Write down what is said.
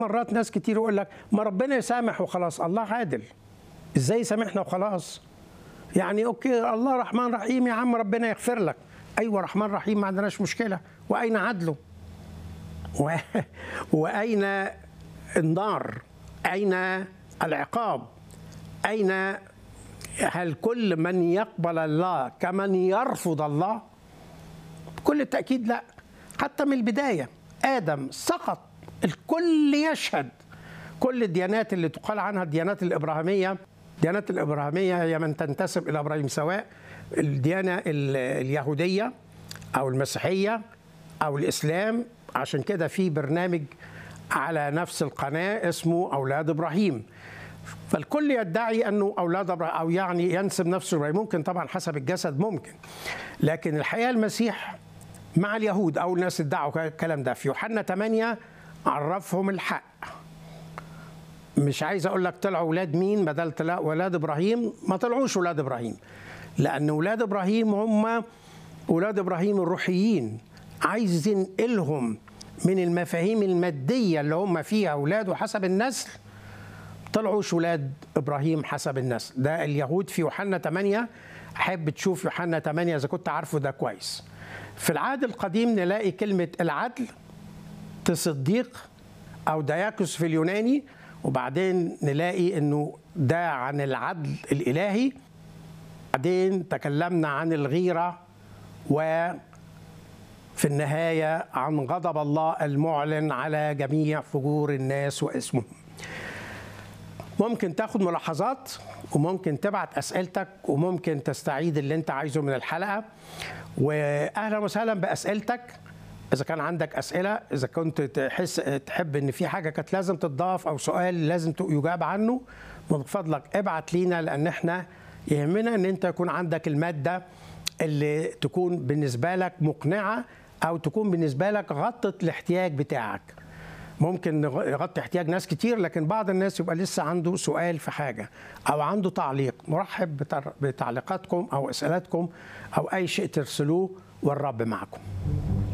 مرات ناس كتير يقول لك ما ربنا يسامح وخلاص الله عادل ازاي يسامحنا وخلاص يعني اوكي الله رحمن رحيم يا عم ربنا يغفر لك ايوه رحمن رحيم ما عندناش مشكله واين عدله و... واين النار اين العقاب اين هل كل من يقبل الله كمن يرفض الله بكل التاكيد لا حتى من البدايه ادم سقط الكل يشهد كل الديانات اللي تقال عنها الديانات الابراهيميه الديانات الابراهيميه هي من تنتسب الى ابراهيم سواء الديانه اليهوديه او المسيحيه او الاسلام عشان كده في برنامج على نفس القناه اسمه اولاد ابراهيم فالكل يدعي انه اولاد ابراهيم او يعني ينسب نفسه ابراهيم ممكن طبعا حسب الجسد ممكن لكن الحقيقه المسيح مع اليهود او الناس ادعوا الكلام ده في يوحنا 8 عرفهم الحق مش عايز اقول لك طلعوا اولاد مين بدل طلع اولاد ابراهيم ما طلعوش اولاد ابراهيم لان اولاد ابراهيم هم اولاد ابراهيم الروحيين عايز ينقلهم من المفاهيم الماديه اللي هم فيها اولاده حسب النسل طلعوش ولاد ابراهيم حسب النسل ده اليهود في يوحنا 8 احب تشوف يوحنا 8 اذا كنت عارفه ده كويس في العهد القديم نلاقي كلمه العدل تصديق او دياكوس في اليوناني وبعدين نلاقي انه ده عن العدل الالهي بعدين تكلمنا عن الغيره و في النهايه عن غضب الله المعلن على جميع فجور الناس واسمهم ممكن تاخد ملاحظات وممكن تبعت اسئلتك وممكن تستعيد اللي انت عايزه من الحلقه واهلا وسهلا باسئلتك اذا كان عندك اسئله اذا كنت تحس تحب ان في حاجه كانت لازم تضاف او سؤال لازم يجاب عنه من فضلك ابعت لينا لان احنا يهمنا ان انت يكون عندك الماده اللي تكون بالنسبه لك مقنعه او تكون بالنسبه لك غطت الاحتياج بتاعك ممكن يغطي احتياج ناس كتير لكن بعض الناس يبقى لسه عنده سؤال في حاجه او عنده تعليق مرحب بتعليقاتكم او اسئلتكم او اي شيء ترسلوه والرب معكم